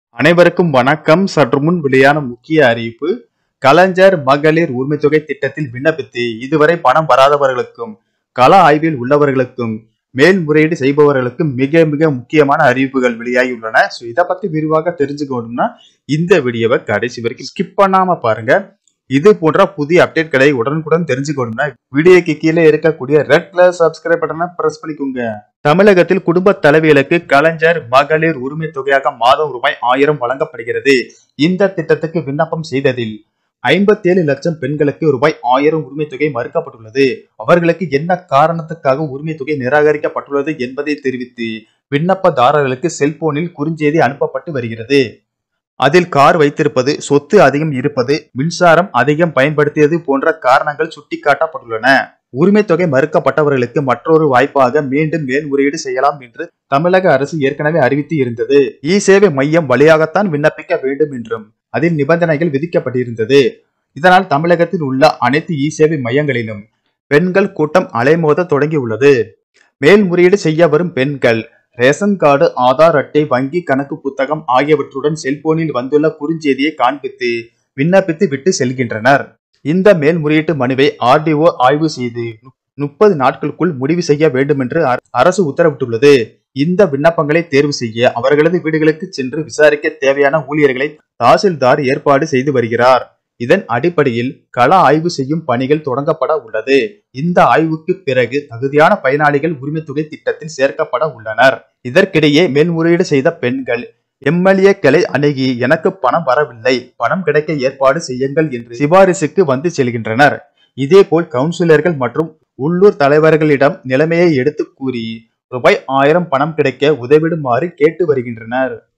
அனைவருக்கும் வணக்கம் சற்று முன் வெளியான முக்கிய அறிவிப்பு கலைஞர் மகளிர் உரிமைத்தொகை திட்டத்தில் விண்ணப்பித்து இதுவரை பணம் வராதவர்களுக்கும் கள ஆய்வில் உள்ளவர்களுக்கும் மேல்முறையீடு செய்பவர்களுக்கும் மிக மிக முக்கியமான அறிவிப்புகள் வெளியாகியுள்ளன ஸோ இதை பத்தி விரிவாக தெரிஞ்சுக்கணும்னா இந்த வீடியோவை கடைசி வரைக்கும் ஸ்கிப் பண்ணாம பாருங்க இது போன்ற புதிய அப்டேட்களை உடனுக்குடன் தெரிஞ்சுக்கணும்னா வீடியோக்கு கீழே இருக்கக்கூடிய ரெட் கலர் சப்ஸ்கிரைப் பட்டனை பிரஸ் பண்ணிக்கோங்க தமிழகத்தில் குடும்ப தலைவிகளுக்கு கலைஞர் மகளிர் உரிமை தொகையாக மாதம் ரூபாய் ஆயிரம் வழங்கப்படுகிறது இந்த திட்டத்துக்கு விண்ணப்பம் செய்ததில் ஐம்பத்தேழு லட்சம் பெண்களுக்கு ரூபாய் ஆயிரம் உரிமை தொகை மறுக்கப்பட்டுள்ளது அவர்களுக்கு என்ன காரணத்துக்காக உரிமை தொகை நிராகரிக்கப்பட்டுள்ளது என்பதை தெரிவித்து விண்ணப்பதாரர்களுக்கு செல்போனில் குறுஞ்செய்தி அனுப்பப்பட்டு வருகிறது அதில் கார் வைத்திருப்பது சொத்து அதிகம் இருப்பது மின்சாரம் அதிகம் பயன்படுத்தியது போன்ற காரணங்கள் சுட்டிக்காட்டப்பட்டுள்ளன உரிமை தொகை மறுக்கப்பட்டவர்களுக்கு மற்றொரு வாய்ப்பாக மீண்டும் மேல்முறையீடு செய்யலாம் என்று தமிழக அரசு ஏற்கனவே அறிவித்து இருந்தது இ சேவை மையம் வழியாகத்தான் விண்ணப்பிக்க வேண்டும் என்றும் அதில் நிபந்தனைகள் விதிக்கப்பட்டிருந்தது இதனால் தமிழகத்தில் உள்ள அனைத்து இ சேவை மையங்களிலும் பெண்கள் கூட்டம் அலைமோத தொடங்கியுள்ளது மேல்முறையீடு செய்ய வரும் பெண்கள் ரேஷன் கார்டு ஆதார் அட்டை வங்கி கணக்கு புத்தகம் ஆகியவற்றுடன் செல்போனில் வந்துள்ள குறுஞ்செய்தியை காண்பித்து விண்ணப்பித்து விட்டு செல்கின்றனர் இந்த மேல்முறையீட்டு மனுவை ஆர்டிஓ ஆய்வு செய்து முப்பது நாட்களுக்குள் முடிவு செய்ய வேண்டும் என்று அர- அரசு உத்தரவிட்டுள்ளது இந்த விண்ணப்பங்களை தேர்வு செய்ய அவர்களது வீடுகளுக்கு சென்று விசாரிக்க தேவையான ஊழியர்களை தாசில்தார் ஏற்பாடு செய்து வருகிறார் இதன் அடிப்படையில் கள ஆய்வு செய்யும் பணிகள் தொடங்கப்பட உள்ளது இந்த ஆய்வுக்கு பிறகு தகுதியான பயனாளிகள் உரிமைத்தொகை திட்டத்தில் சேர்க்கப்பட உள்ளனர் இதற்கிடையே மேல்முறையீடு செய்த பெண்கள் எம்எல்ஏக்களை அணுகி எனக்கு பணம் வரவில்லை பணம் கிடைக்க ஏற்பாடு செய்யுங்கள் என்று சிபாரிசுக்கு வந்து செல்கின்றனர் இதேபோல் கவுன்சிலர்கள் மற்றும் உள்ளூர் தலைவர்களிடம் நிலைமையை எடுத்து கூறி ரூபாய் ஆயிரம் பணம் கிடைக்க உதவிடுமாறு கேட்டு வருகின்றனர்